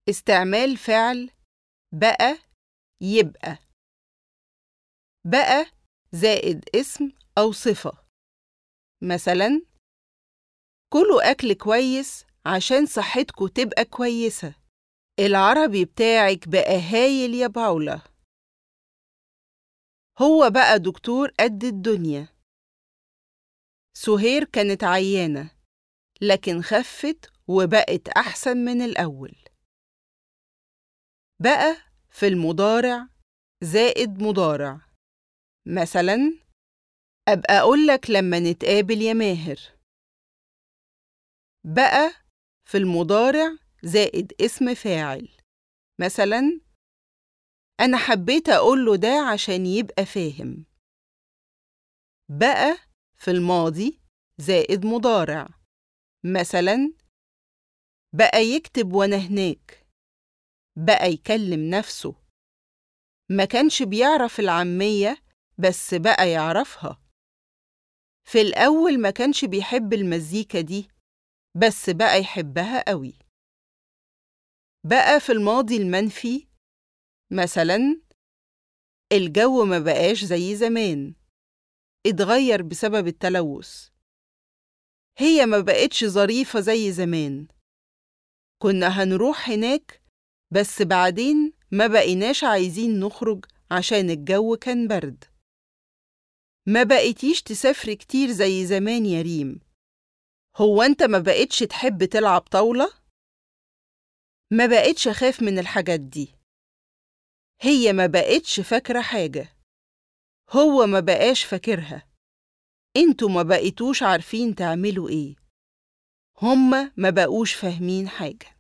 استعمال فعل بقى يبقى بقى زائد اسم أو صفة مثلا كلوا أكل كويس عشان صحتكوا تبقى كويسة العربي بتاعك بقى هايل يا باولا هو بقى دكتور قد الدنيا سهير كانت عيانة لكن خفت وبقت أحسن من الأول بقى في المضارع زائد مضارع مثلا أبقى أقولك لما نتقابل يا ماهر بقى في المضارع زائد اسم فاعل مثلا أنا حبيت أقوله ده عشان يبقى فاهم بقى في الماضي زائد مضارع مثلا بقى يكتب وأنا هناك بقى يكلم نفسه ما كانش بيعرف العامية بس بقى يعرفها في الأول ما كانش بيحب المزيكا دي بس بقى يحبها قوي بقى في الماضي المنفي مثلا الجو ما بقاش زي زمان اتغير بسبب التلوث هي ما بقتش ظريفة زي زمان كنا هنروح هناك بس بعدين ما بقيناش عايزين نخرج عشان الجو كان برد ما بقيتيش تسافري كتير زي زمان يا ريم هو انت ما بقيتش تحب تلعب طاولة؟ ما بقيتش أخاف من الحاجات دي هي ما بقيتش فاكرة حاجة هو ما بقاش فاكرها انتوا ما بقيتوش عارفين تعملوا ايه هما ما بقوش فاهمين حاجة